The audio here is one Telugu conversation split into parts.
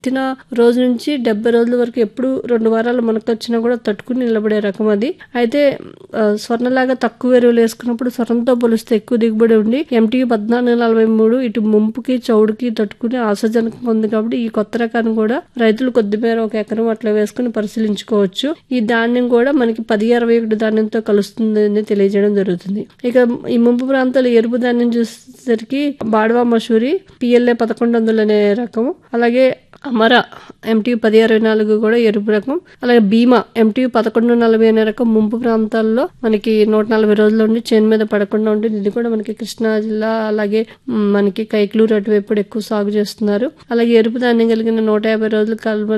విత్తిన రోజు నుంచి డెబ్బై రోజుల వరకు ఎప్పుడు రెండు వారాలు మనకు వచ్చినా కూడా తట్టుకుని నిలబడే రకం అది అయితే ఆ, స్వర్ణలాగా తక్కువ ఎరువులు వేసుకున్నప్పుడు స్వర్ణంతో పోలిస్తే ఎక్కువ దిగుబడి ఉండి ఎంటీ పద్నాలుగు నలభై మూడు ఇటు ముంపుకి చౌడుకి తట్టుకుని ఆశాజనకంగా ఉంది కాబట్టి ఈ కొత్త రకాన్ని కూడా రైతులు కొద్దిమేర ఒక ఎకరం అట్లా వేసుకుని పరిశీలించుకోవచ్చు ఈ ధాన్యం కూడా మనకి పది అరవై ఒకటి ధాన్యంతో కలుస్తుంది అని తెలియజేయడం జరుగుతుంది ఇక ఈ ముంపు ప్రాంతాలు ఎరుపు ధాన్యం చూసేసరికి బాడవా మసూరి పిఎల్ఏ పదకొండు వందలు అనే రకం అలాగే అమర ఎంటీ పది అరవై నాలుగు కూడా ఎరుపు రకం అలాగే భీమా ఎంటీ పదకొండు నలభై అనే రకం ముంపు ప్రాంతాల్లో మనకి నూట నలభై రోజులు ఉండి చేను మీద పడకుండా ఉంటుంది ఇది కూడా మనకి కృష్ణా జిల్లా అలాగే మ్, మనకి కైక్లూరు అటువైపు ఎక్కువ సాగు చేస్తున్నారు అలాగే ఎరుపు ధాన్యం కలిగిన నూట యాభై రోజులు కల్వ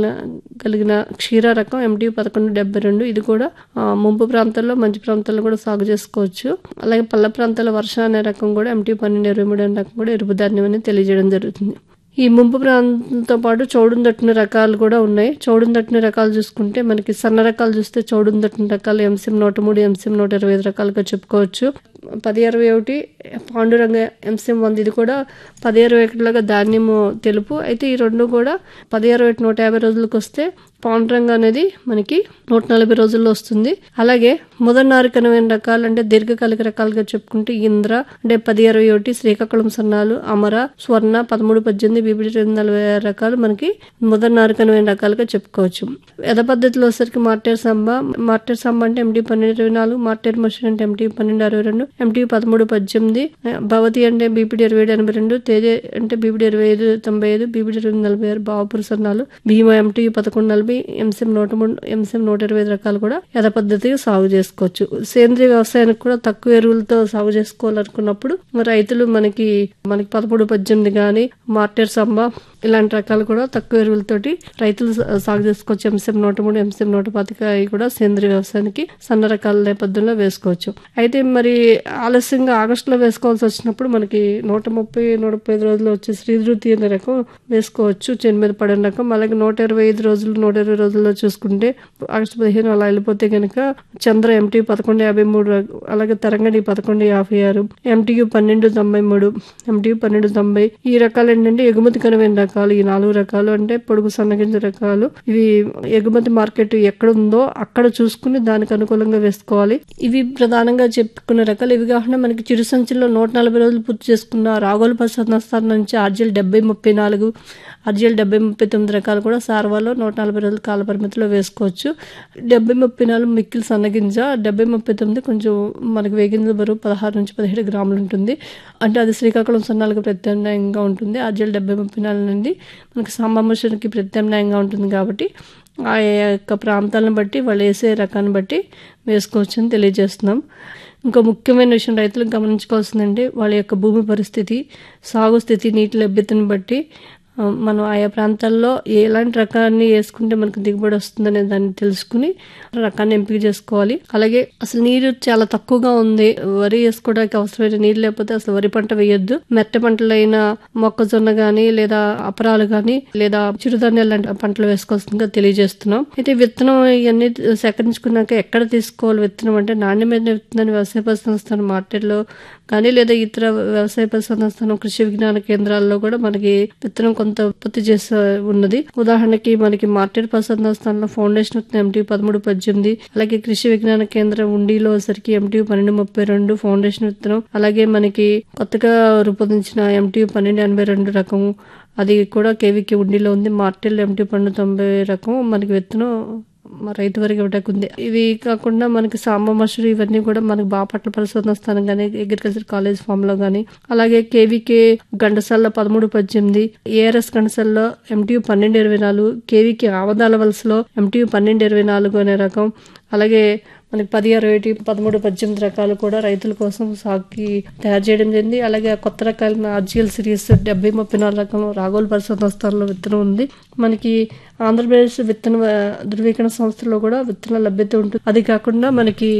కలిగిన క్షీర రకం ఎంటీ పదకొండు డెబ్బై రెండు ఇది కూడా ఆ, ముంపు ప్రాంతాల్లో మంచి ప్రాంతాల్లో కూడా సాగు చేసుకోవచ్చు అలాగే పల్ల ప్రాంతాల వర్ష అనే రకం కూడా ఎంటీ పన్నెండు ఇరవై మూడు అనే రకం కూడా ఎరుపు ధాన్యం అని తెలియజేయడం జరుగుతుంది ఈ ముంపు ప్రాంతంతో పాటు చౌడును తట్టిన రకాలు కూడా ఉన్నాయి చౌడును తట్టిన రకాలు చూసుకుంటే మనకి సన్న రకాలు చూస్తే చౌడును తట్టిన రకాలు ఎంసీఎం నూట మూడు ఎంసీఎం నూట ఇరవై ఐదు రకాలుగా చెప్పుకోవచ్చు పది అరవై ఒకటి పాండురంగ ఎంసీఎం వంద ఇది కూడా పది అరవై ఒకటిలాగా ధాన్యము తెలుపు అయితే ఈ రెండు కూడా పది అరవై ఒకటి నూట యాభై రోజులకు వస్తే పాండురంగ అనేది మనకి నూట నలభై రోజుల్లో వస్తుంది అలాగే ముదనారికనమైన రకాలు అంటే దీర్ఘకాలిక రకాలుగా చెప్పుకుంటే ఇంద్ర అంటే పది అరవై ఒకటి శ్రీకాకుళం సన్నాలు అమర స్వర్ణ పదమూడు పద్దెనిమిది బీబీ రెండు నలభై ఆరు రకాలు మనకి ముదనారికనమైన రకాలుగా చెప్పుకోవచ్చు యథ పద్ధతిలో వచ్చరికి మార్టేర్ సంబ మార్టేర్ సంబ అంటే ఎంటీ పన్నెండు ఇరవై నాలుగు మార్టేర్ మషిన్ అంటే ఎంటీ పన్నెండు అరవై రెండు ఎంటీ పదమూడు పద్దెనిమిది భవతి అంటే బీపీడీ ఇరవై ఏడు ఎనభై రెండు తేజ అంటే బీపీడీ ఇరవై ఐదు తొంభై ఐదు బీపీడీ ఇరవై నలభై ఆరు బావపుర సన్నాలు భీమా ఎంటీ పదకొండు నలభై ఎంసీఎం నూట మూడు ఎంసీఎం నూట ఇరవై ఐదు రకాలు కూడా యథ పద్ధతిగా సాగు చేసుకోవచ్చు సేంద్రియ వ్యవసాయానికి కూడా తక్కువ ఎరువులతో సాగు చేసుకోవాలనుకున్నప్పుడు రైతులు మనకి మనకి పదమూడు పద్దెనిమిది కానీ మార్టేర్ సంబ ఇలాంటి రకాలు కూడా తక్కువ ఎరువులతోటి రైతులు సా- సాగు చేసుకోవచ్చు ఎంసీఎం నూట మూడు ఎంసీఎం నూట పాతిక అవి కూడా సేంద్రియ వ్యవసాయానికి సన్న రకాల నేపథ్యంలో వేసుకోవచ్చు అయితే మరి ఆలస్యంగా ఆగస్టులో వేసుకోవాల్సి వచ్చినప్పుడు మనకి నూట ముప్పై నూట ముప్పై ఐదు రోజులు వచ్చే శ్రీధృతి అనే రకం వేసుకోవచ్చు చేను మీద పడిన రకం అలాగే నూట ఇరవై ఐదు రోజులు నూట ఇరవై రోజుల్లో చూసుకుంటే ఆగస్టు పదిహేను అలా వెళ్ళిపోతే కనుక చంద్ర ఎంటీ పదకొండు యాభై మూడు రక- అలాగే తరంగడి పదకొండు యాభై ఆరు ఎంటీయు పన్నెండు తొంభై మూడు ఎంటీయు పన్నెండు తొంభై ఈ రకాలు ఏంటంటే ఎగుమతి కనువైన రకాలు ఈ నాలుగు రకాలు అంటే పొడుగు సన్నగింజ రకాలు ఇవి ఎగుమతి మార్కెట్ ఎక్కడ ఉందో అక్కడ చూసుకుని దానికి అనుకూలంగా వేసుకోవాలి ఇవి ప్రధానంగా చెప్పుకున్న రకాలు ఇవి కాకుండా మనకి చిరు సంచుల్లో నూట నలభై రోజులు పూర్తి చేసుకున్న రాగోలు పసందస్థానం నుంచి ఆర్జిఎల్ డెబ్బై ముప్పై నాలుగు ఆర్జిఎల్ డెబ్బై ముప్పై తొమ్మిది రకాలు కూడా సార్వాలో నూట నలభై రోజుల కాల పరిమితిలో వేసుకోవచ్చు డెబ్బై ముప్పై నాలుగు మిక్కిలి సన్నగింజ డెబ్బై ముప్పై తొమ్మిది కొంచెం మనకి వేగింజ బరువు పదహారు నుంచి పదిహేడు గ్రాములు ఉంటుంది అంటే అది శ్రీకాకుళం సన్నాలకు ప్రత్యామ్నాయంగా ఉంటుంది ఆర్జిఎల్ డెబ్బై ముప్పై నాలుగు నుండి మనకి సాంబామషన్కి ప్రత్యామ్నాయంగా ఉంటుంది కాబట్టి ఆ యొక్క ప్రాంతాలను బట్టి వాళ్ళు వేసే రకాన్ని బట్టి వేసుకోవచ్చు అని తెలియజేస్తున్నాం ఇంకో ముఖ్యమైన విషయం రైతులకు గమనించుకోవాల్సిందంటే వాళ్ళ యొక్క భూమి పరిస్థితి సాగు స్థితి నీటి లభ్యతను బట్టి ఆ, మనం ఆయా ప్రాంతాల్లో ఎలాంటి రకాన్ని వేసుకుంటే మనకు దిగుబడి వస్తుందనే దాన్ని తెలుసుకుని రకాన్ని ఎంపిక చేసుకోవాలి అలాగే అసలు నీరు చాలా తక్కువగా ఉంది వరి వేసుకోవడానికి అవసరమైన నీరు లేకపోతే అసలు వరి పంట వేయొద్దు మెట్ట పంటలైన మొక్కజొన్న గాని లేదా అపరాలు గాని లేదా చిరుధాన్యాలు లాంటి పంటలు వేసుకోవాల్సిందిగా తెలియజేస్తున్నాం అయితే విత్తనం ఇవన్నీ సేకరించుకున్నాక ఎక్కడ తీసుకోవాలి విత్తనం అంటే నాణ్యమైన విత్తనాన్ని వ్యవసాయ పరిశోధన మార్కెట్లో కానీ లేదా ఇతర వ్యవసాయ పరిశోధన కృషి విజ్ఞాన కేంద్రాల్లో కూడా మనకి విత్తనం కొంత ఉత్పత్తి చేసే ఉన్నది ఉదాహరణకి మనకి మార్కెట్ పరిశోధన స్థానంలో ఫౌండేషన్ విత్తనం ఎంటీ పదమూడు పద్దెనిమిది అలాగే కృషి విజ్ఞాన కేంద్రం ఉండిలో సరికి ఎంటీ పన్నెండు ముప్పై రెండు ఫౌండేషన్ విత్తనం అలాగే మనకి కొత్తగా రూపొందించిన ఎంటీ పన్నెండు ఎనభై రెండు రకం అది కూడా కేవీకి ఉండిలో ఉంది మార్టెల్ ఎంటీ పన్నెండు తొంభై రకం మనకి విత్తనం మా రైతు వరకు ఇవ్వడానికి ఉంది ఇవి కాకుండా మనకి సాంబ మసూరి ఇవన్నీ కూడా మనకి బాపట్ల పరిశోధన స్థానం కానీ అగ్రికల్చర్ కాలేజ్ ఫామ్ లో కానీ అలాగే కేవీకే గండసాల పదమూడు పద్దెనిమిది ఏఆర్ఎస్ గండసాల్లో ఎంటీయు పన్నెండు ఇరవై నాలుగు కేవీకే ఆవదాల వలసలో ఎంటీయు పన్నెండు ఇరవై నాలుగు అనే రకం అలాగే మనకి పది అరవై ఒకటి పదమూడు పద్దెనిమిది రకాలు కూడా రైతుల కోసం సాగుకి తయారు చేయడం జరిగింది అలాగే ఆ కొత్త రకాలైన ఆర్జిఎల్ సిరీస్ డెబ్బై ముప్పై నాలుగు రకం రాగోల్ పరిశోధన స్థానంలో విత్తనం ఉంది మనకి ఆంధ్రప్రదేశ్ విత్తన ఆ, ధృవీకరణ సంస్థలో కూడా విత్తన లభ్యత ఉంటుంది అది కాకుండా మనకి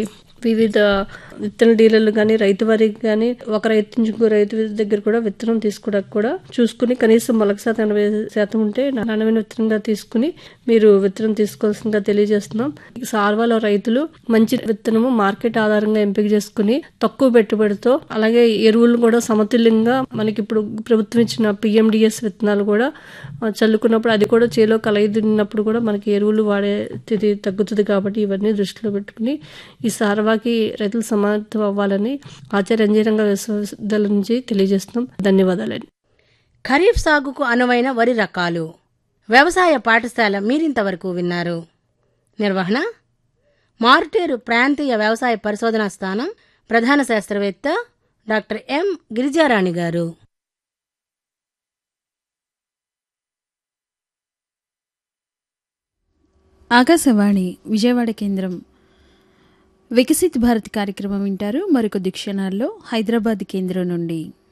వివిధ విత్తన డీలర్లు కానీ రైతు వారికి కానీ ఒక రైతు నుంచి ఇంకో రైతు దగ్గర కూడా విత్తనం తీసుకోవడానికి కూడా చూసుకుని కనీసం మొలక శాతం ఎనభై శాతం ఉంటే నాణ్యమైన విత్తనంగా తీసుకుని మీరు విత్తనం తీసుకోవాల్సిందిగా తెలియజేస్తున్నాం సార్వాలో రైతులు మంచి విత్తనము మార్కెట్ ఆధారంగా ఎంపిక చేసుకుని తక్కువ పెట్టుబడితో అలాగే ఎరువులు కూడా సమతుల్యంగా మనకి ఇప్పుడు ప్రభుత్వం ఇచ్చిన పిఎండిఎస్ విత్తనాలు కూడా ఆ, చల్లుకున్నప్పుడు అది కూడా చేలో కలయిదిన్నప్పుడు కూడా మనకి ఎరువులు వాడే స్థితి తగ్గుతుంది కాబట్టి ఇవన్నీ దృష్టిలో పెట్టుకుని ఈ సార్వాకి రైతులు సమానత్వం అవ్వాలని ఆచార్య అంజీరంగ విశ్వవిద్యాలయం నుంచి తెలియజేస్తున్నాం ధన్యవాదాలండి ఖరీఫ్ సాగుకు అనువైన వరి రకాలు వ్యవసాయ పాఠశాల మీరింతవరకు విన్నారు నిర్వహణ మారుటేరు ప్రాంతీయ వ్యవసాయ పరిశోధనా స్థానం ప్రధాన శాస్త్రవేత్త డాక్టర్ ఎం గిరిజారాణి గారు ఆకాశవాణి విజయవాడ కేంద్రం వికసిత్ భారత్ కార్యక్రమం వింటారు మరికొద్ది క్షణాల్లో హైదరాబాద్ కేంద్రం నుండి